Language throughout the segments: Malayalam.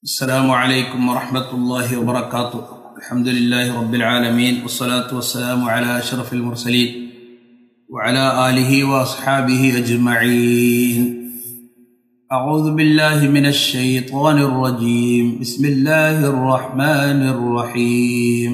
السلام عليكم ورحمة الله وبركاته الحمد لله رب العالمين والصلاة والسلام على أشرف المرسلين وعلى آله وأصحابه أجمعين أعوذ بالله من الشيطان الرجيم بسم الله الرحمن الرحيم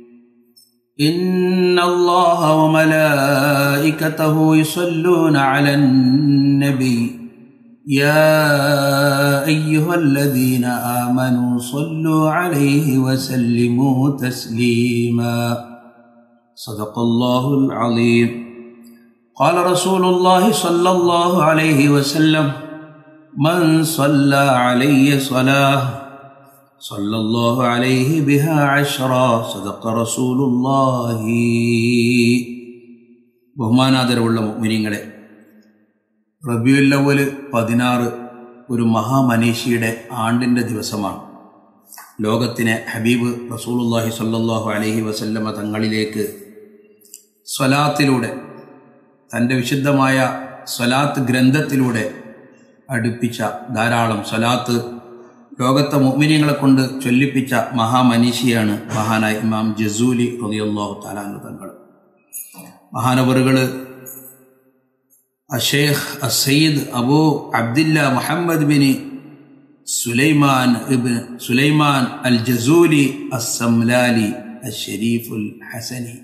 إن الله وملائكته يصلون على النبي يا أيها الذين آمنوا صلوا عليه وسلموا تسليما صدق الله العظيم قال رسول الله صلى الله عليه وسلم من صلى علي صلاة صلى الله عليه بها عشرا صدق رسول الله ബഹുമാനാദരവുള്ള മുഅ്മിനീങ്ങളെ റബിയുല്ലവല് പതിനാറ് ഒരു മഹാമനീഷിയുടെ ആണ്ടിൻ്റെ ദിവസമാണ് ലോകത്തിനെ ഹബീബ് റസൂലുല്ലാഹി സ്വല്ലല്ലാഹു അലൈഹി വസല്ലമ തങ്ങളിലേക്ക് സ്വലാത്തിലൂടെ തൻ്റെ വിശുദ്ധമായ സ്വലാത്ത് ഗ്രന്ഥത്തിലൂടെ അടുപ്പിച്ച ധാരാളം സ്വലാത്ത് ലോകത്തെ മുഅ്മിനീങ്ങളെ കൊണ്ട് ചൊല്ലിപ്പിച്ച മഹാമനീഷിയാണ് മഹാനായ ഇമാം ജസൂലി റളിയല്ലാഹു തആലാനു തങ്ങൾ മഹാനവറുകൾ അഷേഖ് അസയ്യിദ് Abu Abdillah Muhammad bin Sulaiman ibn Sulaiman al Jazuli അസ്സംലാലി അഷരീഫുൽ ഹസനി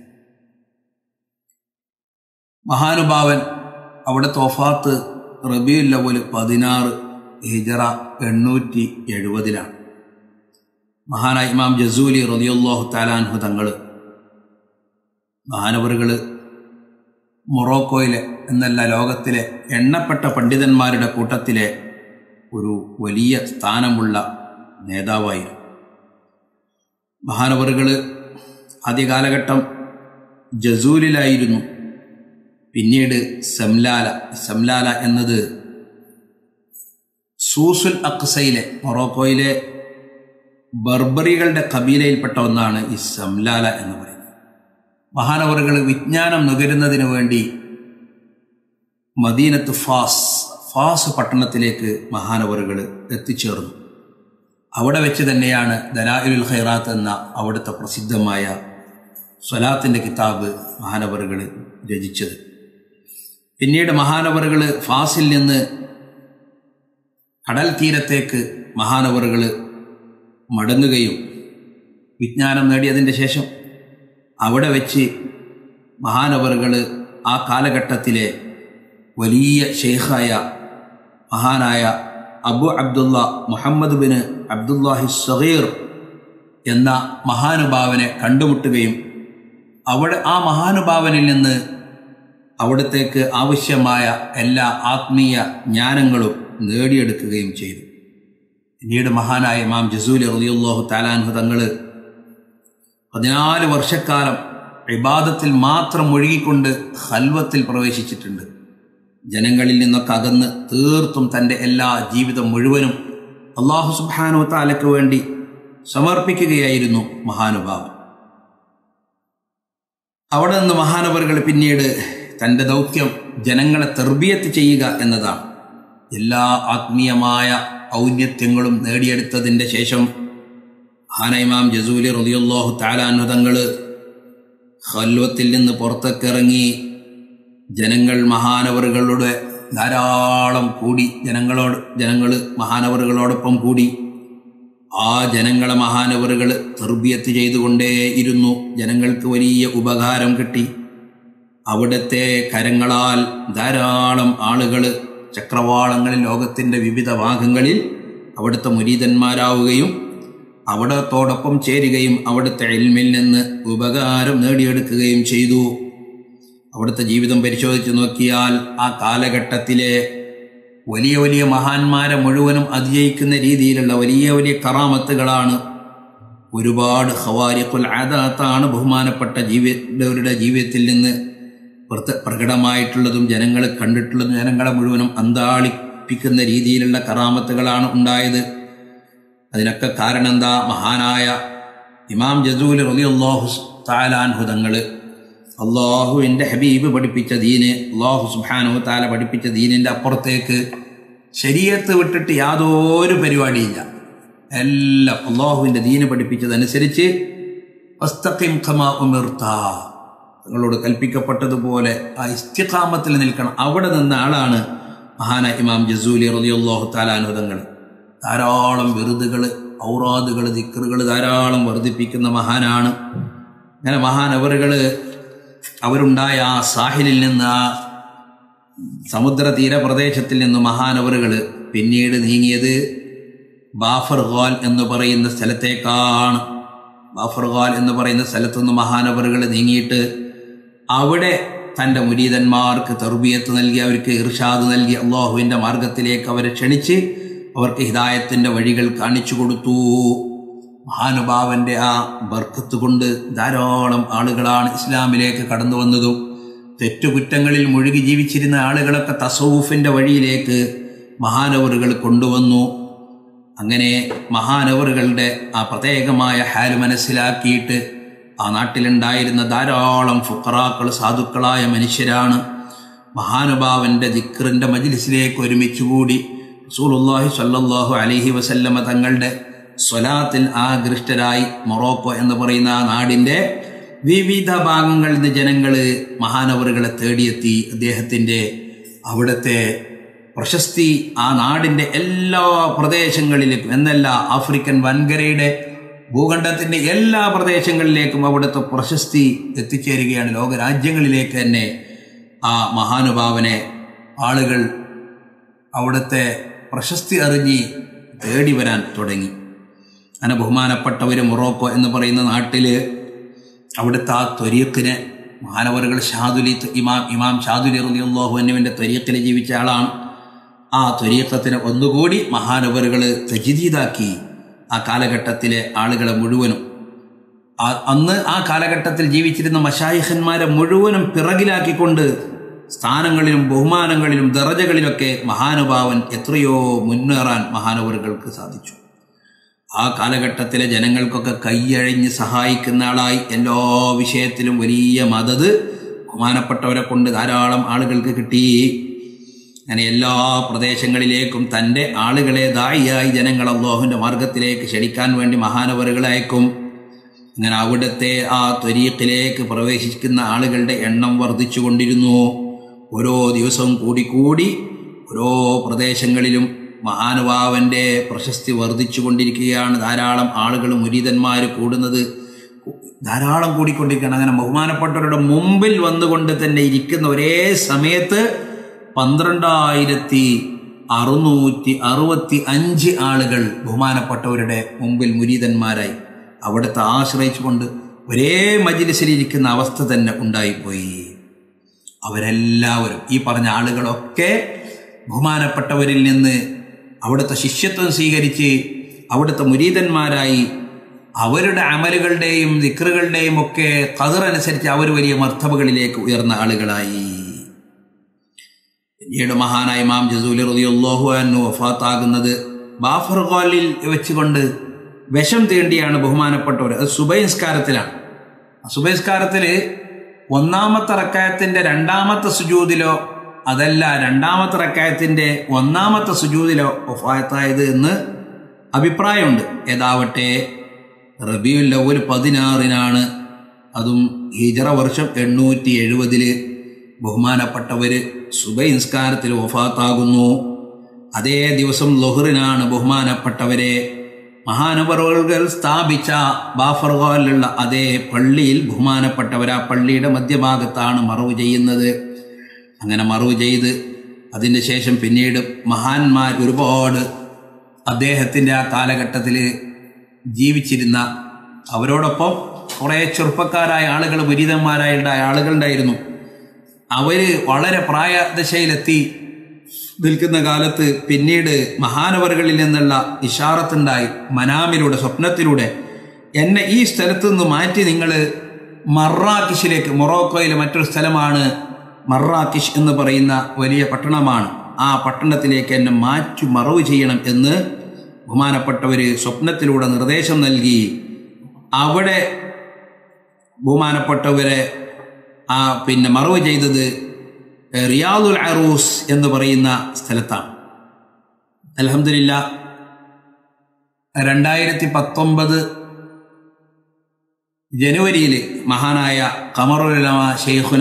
മഹാനുഭാവൻ അവിടെ തോഫാത്ത് റബിയുൽ അവൽ പതിനാറ് ഹിജറ എണ്ണൂറ്റി എഴുപതിലാണ് മഹാനായ ഇമാം ജസൂലി റതിയുല്ലാഹു താലാൻഹു തങ്ങൾ മഹാനവറുകൾ മൊറോക്കോയിലെ എന്നല്ല ലോകത്തിലെ എണ്ണപ്പെട്ട പണ്ഡിതന്മാരുടെ കൂട്ടത്തിലെ ഒരു വലിയ സ്ഥാനമുള്ള നേതാവായിരുന്നു മഹാനവറുകൾ ആദ്യ കാലഘട്ടം ജസൂലിലായിരുന്നു പിന്നീട് സംലാല സംലാല എന്നത് സൂസുൽ അക്സയിലെ മൊറോക്കോയിലെ ബർബറികളുടെ കബീലയിൽപ്പെട്ട ഒന്നാണ് ഈ സംലാല എന്ന് പറയുന്നത് മഹാനവറുകൾ വിജ്ഞാനം നുകരുന്നതിന് വേണ്ടി മദീനത്ത് ഫാസ് ഫാസ് പട്ടണത്തിലേക്ക് മഹാനവറുകൾ എത്തിച്ചേർന്നു അവിടെ വെച്ച് തന്നെയാണ് ദലാഇലുൽ ഖൈറാത്ത് എന്ന അവിടുത്തെ പ്രസിദ്ധമായ സ്വലാത്തിൻ്റെ കിതാബ് മഹാനവറുകൾ രചിച്ചത് പിന്നീട് മഹാനവറുകൾ ഫാസിൽ നിന്ന് കടൽ തീരത്തേക്ക് മഹാനവറുകൾ മടങ്ങുകയും വിജ്ഞാനം നേടിയതിൻ്റെ ശേഷം അവിടെ വെച്ച് മഹാനവറുകൾ ആ കാലഘട്ടത്തിലെ വലിയ ഷെയ്ഖായ മഹാനായ Abu Abdullah Muhammad bin Abdullahi Zaheer എന്ന മഹാനുഭാവനെ കണ്ടുമുട്ടുകയും അവിടെ ആ മഹാനുഭാവനിൽ നിന്ന് അവിടത്തേക്ക് ആവശ്യമായ എല്ലാ ആത്മീയ ജ്ഞാനങ്ങളും നേടിയെടുക്കുകയും ചെയ്തു പിന്നീട് മഹാനായ ഇമാം ജസൂലി റളിയല്ലാഹു താലാൻഹു തങ്ങൾ പതിനാല് വർഷക്കാലം ഇബാദത്തിൽ മാത്രം ഒഴുകിക്കൊണ്ട് ഹൽവത്തിൽ പ്രവേശിച്ചിട്ടുണ്ട് ജനങ്ങളിൽ നിന്നൊക്കെ അകന്ന് തീർത്തും തൻ്റെ എല്ലാ ജീവിതം മുഴുവനും അള്ളാഹു സുബാനു താലയ്ക്ക് വേണ്ടി സമർപ്പിക്കുകയായിരുന്നു മഹാനുഭാവൻ അവിടെ നിന്ന് മഹാനവറുകൾ പിന്നീട് തൻ്റെ ദൗത്യം ജനങ്ങളെ തെർബിയത്ത് ചെയ്യുക എന്നതാണ് എല്ലാ ആത്മീയമായ ഔന്നത്യങ്ങളും നേടിയെടുത്തതിൻ്റെ ശേഷം ഹാനൈമാം ജസൂലി റതിയുല്ലാഹു താലാനുതങ്ങൾ ഹൽവത്തിൽ നിന്ന് പുറത്തേക്കിറങ്ങി ജനങ്ങൾ മഹാനവറുകളുടെ ധാരാളം കൂടി ജനങ്ങളോട് ജനങ്ങൾ മഹാനവറുകളോടൊപ്പം കൂടി ആ ജനങ്ങളെ മഹാനവറുകൾ തെർബിയത്ത് ചെയ്തുകൊണ്ടേയിരുന്നു ജനങ്ങൾക്ക് വലിയ ഉപകാരം കിട്ടി അവിടുത്തെ കരങ്ങളാൽ ധാരാളം ആളുകൾ ചക്രവാളങ്ങളിൽ ലോകത്തിൻ്റെ വിവിധ ഭാഗങ്ങളിൽ അവിടുത്തെ മുരീതന്മാരാവുകയും അവിടത്തോടൊപ്പം ചേരുകയും അവിടുത്തെ എൽമിൽ നിന്ന് ഉപകാരം നേടിയെടുക്കുകയും ചെയ്തു അവിടുത്തെ ജീവിതം പരിശോധിച്ച് നോക്കിയാൽ ആ കാലഘട്ടത്തിലെ വലിയ വലിയ മഹാന്മാരെ മുഴുവനും അതിജയിക്കുന്ന രീതിയിലുള്ള വലിയ വലിയ കറാമത്തുകളാണ് ഒരുപാട് ഹവാരിഖുൽ ആദാത്താണ് ബഹുമാനപ്പെട്ട ജീവിതവരുടെ ജീവിതത്തിൽ നിന്ന് പ്രകടമായിട്ടുള്ളതും ജനങ്ങൾ കണ്ടിട്ടുള്ളതും ജനങ്ങളെ മുഴുവനും അന്താളിപ്പിക്കുന്ന രീതിയിലുള്ള കറാമത്തുകളാണ് ഉണ്ടായത് അതിനൊക്കെ കാരണം എന്താ മഹാനായ ഇമാം ജസൂൽ റലിയുല്ലാഹു താലാൻഹുതങ്ങൾ അള്ളാഹുവിൻ്റെ ഹബീബ് പഠിപ്പിച്ച ദീന് അള്ളാഹു സുബാനു താല പഠിപ്പിച്ച ദീനിൻ്റെ അപ്പുറത്തേക്ക് ശരീരത്ത് വിട്ടിട്ട് യാതൊരു പരിപാടിയില്ല എല്ലാം അള്ളാഹുവിൻ്റെ ദീന് പഠിപ്പിച്ചതനുസരിച്ച് വസ്തഖിം ഖമാ ഉമിർത്ത നിങ്ങളോട് കൽപ്പിക്കപ്പെട്ടതുപോലെ ആ ഇസ്തിഖാമത്തിൽ നിൽക്കണം അവിടെ നിന്ന ആളാണ് മഹാന ഇമാം ജസൂലി റളിയല്ലാഹു താലാനുതങ്ങൾ ധാരാളം വെറുതുകൾ ഔറാദുകൾ ദിക്കറുകൾ ധാരാളം വർദ്ധിപ്പിക്കുന്ന മഹാനാണ് അങ്ങനെ മഹാനവറുകൾ അവരുണ്ടായ ആ സാഹിലിൽ നിന്ന് ആ സമുദ്ര തീരപ്രദേശത്തിൽ നിന്ന് മഹാനവറുകൾ പിന്നീട് നീങ്ങിയത് ബാഫർഗാൽ എന്ന് പറയുന്ന സ്ഥലത്തേക്കാണ് ബാഫർഗാൽ എന്ന് പറയുന്ന സ്ഥലത്തുനിന്ന് മഹാനവറുകൾ നീങ്ങിയിട്ട് അവിടെ തൻ്റെ മുരീതന്മാർക്ക് തെർബിയത്ത് നൽകി അവർക്ക് ഇർഷാദ് നൽകി അള്ളാഹുവിൻ്റെ മാർഗത്തിലേക്ക് അവരെ ക്ഷണിച്ച് അവർക്ക് ഹിദായത്തിൻ്റെ വഴികൾ കാണിച്ചു കൊടുത്തു മഹാനുഭാവന്റെ ആ ബർക്കത്ത് കൊണ്ട് ധാരാളം ആളുകളാണ് ഇസ്ലാമിലേക്ക് കടന്നു വന്നതും തെറ്റുകുറ്റങ്ങളിൽ മുഴുകി ജീവിച്ചിരുന്ന ആളുകളൊക്കെ തസൗഫിന്റെ വഴിയിലേക്ക് മഹാനവറുകൾ കൊണ്ടുവന്നു അങ്ങനെ മഹാനവറുകളുടെ ആ പ്രത്യേകമായ ഹാല് മനസ്സിലാക്കിയിട്ട് ആ നാട്ടിലുണ്ടായിരുന്ന ധാരാളം ഫുക്കറാക്കൾ സാധുക്കളായ മനുഷ്യരാണ് മഹാനുഭാവന്റെ ദിക്റിന്റെ മജ്ലിസിലേക്ക് ഒരുമിച്ച് കൂടി റസൂലുള്ളാഹി സ്വല്ലല്ലാഹു അലൈഹി വസല്ലമ തങ്ങളുടെ സ്വലാത്തിൽ ആകൃഷ്ടരായി മൊറോക്കോ എന്ന് പറയുന്ന ആ നാടിൻ്റെ വിവിധ ഭാഗങ്ങളിൽ നിന്ന് ജനങ്ങൾ മഹാനവറുകളെ തേടിയെത്തി അദ്ദേഹത്തിൻ്റെ അവിടുത്തെ പ്രശസ്തി ആ നാടിൻ്റെ എല്ലാ പ്രദേശങ്ങളിലേക്കും എന്നല്ല ആഫ്രിക്കൻ വൻകരയുടെ ഭൂഖണ്ഡത്തിൻ്റെ എല്ലാ പ്രദേശങ്ങളിലേക്കും അവിടുത്തെ പ്രശസ്തി എത്തിച്ചേരുകയാണ് ലോകരാജ്യങ്ങളിലേക്ക് തന്നെ ആ മഹാനുഭാവനെ ആളുകൾ അവിടുത്തെ പ്രശസ്തി അറിഞ്ഞ് തേടി വരാൻ തുടങ്ങി അങ്ങനെ ബഹുമാനപ്പെട്ടവർ മൊറോക്കോ എന്ന് പറയുന്ന നാട്ടിൽ അവിടുത്തെ ആ ത്വരീഖിനെ മഹാനവറുകൾ ഷാദുലി ഇമാം ഇമാം ഷാദുലി റളിയല്ലാഹു അന്നുവിൻ്റെ ത്വരീഖിൽ ജീവിച്ച ആളാണ് ആ ത്വരീഖത്തിനെ ഒന്നുകൂടി മഹാനവറുകൾ തജിദീദാക്കി ആ കാലഘട്ടത്തിലെ ആളുകളെ മുഴുവനും ആ- അന്ന് ആ കാലഘട്ടത്തിൽ ജീവിച്ചിരുന്ന മഷായിഖന്മാരെ മുഴുവനും പിറകിലാക്കിക്കൊണ്ട് സ്ഥാനങ്ങളിലും ബഹുമാനങ്ങളിലും ദറജകളിലൊക്കെ മഹാനുഭാവൻ എത്രയോ മുന്നേറാൻ മഹാനവറുകൾക്ക് സാധിച്ചു ആ കാലഘട്ടത്തിലെ ജനങ്ങൾക്കൊക്കെ കൈയഴിഞ്ഞ് സഹായിക്കുന്ന ആളായി എല്ലാ വിഷയത്തിലും വലിയ മദത് ബഹുമാനപ്പെട്ടവരെ കൊണ്ട് ധാരാളം ആളുകൾക്ക് കിട്ടി അങ്ങനെ എല്ലാ പ്രദേശങ്ങളിലേക്കും തൻ്റെ ആളുകളെ ദായിയായി ജനങ്ങൾ അള്ളാഹുവിൻ്റെ മാർഗത്തിലേക്ക് ക്ഷണിക്കാൻ വേണ്ടി മഹാനവറുകളെ അയക്കും അങ്ങനെ അവിടുത്തെ ആ ത്വരീഖിലേക്ക് പ്രവേശിക്കുന്ന ആളുകളുടെ എണ്ണം വർദ്ധിച്ചു കൊണ്ടിരുന്നു ഓരോ ദിവസവും കൂടിക്കൂടി ഓരോ പ്രദേശങ്ങളിലും മഹാനുഭാവന്റെ പ്രശസ്തി വർദ്ധിച്ചു കൊണ്ടിരിക്കുകയാണ് ധാരാളം ആളുകൾ മുരീതന്മാർ കൂടുന്നത് ധാരാളം കൂടിക്കൊണ്ടിരിക്കുകയാണ് അങ്ങനെ ബഹുമാനപ്പെട്ടവരുടെ മുമ്പിൽ വന്നുകൊണ്ട് തന്നെ ഇരിക്കുന്ന ഒരേ സമയത്ത് പന്ത്രണ്ടായിരത്തി അറുന്നൂറ്റി അറുപത്തി അഞ്ച് ആളുകൾ ബഹുമാനപ്പെട്ടവരുടെ മുമ്പിൽ മുരീതന്മാരായി അവിടുത്തെ ആശ്രയിച്ചുകൊണ്ട് ഒരേ മജിലിസിലിരിക്കുന്ന അവസ്ഥ തന്നെ ഉണ്ടായിപ്പോയി അവരെല്ലാവരും ഈ പറഞ്ഞ ആളുകളൊക്കെ ബഹുമാനപ്പെട്ടവരിൽ നിന്ന് അവിടുത്തെ ശിഷ്യത്വം സ്വീകരിച്ച് അവിടുത്തെ മുരീതന്മാരായി അവരുടെ അമലുകളുടെയും ദിക്റുകളുടെയും ഒക്കെ കതിറനുസരിച്ച് അവർ വലിയ മർത്തബകളിലേക്ക് ഉയർന്ന ആളുകളായി പിന്നീട് മഹാനായ ഇമാം ജസൂലി റളിയല്ലാഹു അൻഹു വഫാത്താകുന്നത് ബാഫർഗോലിൽ വെച്ചുകൊണ്ട് വിഷം തീണ്ടിയാണ് ബഹുമാനപ്പെട്ടവർ അത് സുബൈസ്കാരത്തിലാണ് സുബൈസ്കാരത്തിൽ ഒന്നാമത്തെ റക്കായത്തിന്റെ രണ്ടാമത്തെ സുജൂതിലോ അതല്ല രണ്ടാമത്തെ റക്കായത്തിന്റെ ഒന്നാമത്തെ സുജൂതിലോ വഫാത്തായത് എന്ന് അഭിപ്രായമുണ്ട് ഏതാവട്ടെ റബിയുൽ അവൽ പതിനാറിനാണ് അതും ഹിജറ വർഷം എണ്ണൂറ്റി എഴുപതില് ബഹുമാനപ്പെട്ടവര് സുബൈ നിസ്കാരത്തിൽ വഫാത്താകുന്നു അതേ ദിവസം ലൊഹറിനാണ് ബഹുമാനപ്പെട്ടവരെ മഹാനവറുകൾ സ്ഥാപിച്ച ബാഫർഗോലുള്ള അതേ പള്ളിയിൽ ബഹുമാനപ്പെട്ടവർ ആ പള്ളിയുടെ മധ്യഭാഗത്താണ് മറവ് ചെയ്യുന്നത് അങ്ങനെ മറവ് ചെയ്ത് അതിൻ്റെ ശേഷം പിന്നീട് മഹാന്മാർ ഒരുപാട് അദ്ദേഹത്തിൻ്റെ ആ കാലഘട്ടത്തിൽ ജീവിച്ചിരുന്ന അവരോടൊപ്പം കുറേ ചെറുപ്പക്കാരായ ആളുകൾ വിരീതന്മാരായ ആളുകളുണ്ടായിരുന്നു അവര് വളരെ പ്രായദശയിലെത്തി നിൽക്കുന്ന കാലത്ത് പിന്നീട് മഹാനവറുകളിൽ നിന്നുള്ള ഇഷാറത്തുണ്ടായി മനാമിലൂടെ സ്വപ്നത്തിലൂടെ എന്നെ ഈ സ്ഥലത്ത് നിന്ന് മാറ്റി നിങ്ങൾ മറാക്കിഷിലേക്ക് മൊറോക്കോയിലെ മറ്റൊരു സ്ഥലമാണ് മറാക്കിഷ് എന്ന് പറയുന്ന വലിയ പട്ടണമാണ് ആ പട്ടണത്തിലേക്ക് എന്നെ മാറ്റി മറവ് ചെയ്യണം എന്ന് ബഹുമാനപ്പെട്ടവർ സ്വപ്നത്തിലൂടെ നിർദ്ദേശം നൽകി അവിടെ ബഹുമാനപ്പെട്ടവരെ ആ പിന്നെ മറവ് ചെയ്തത് റിയാദുൽ അറൂസ് എന്ന് പറയുന്ന സ്ഥലത്താണ് അലഹമില്ല രണ്ടായിരത്തി പത്തൊമ്പത് ജനുവരിയിൽ മഹാനായ കമറുലമ ഷെയ്ഖുന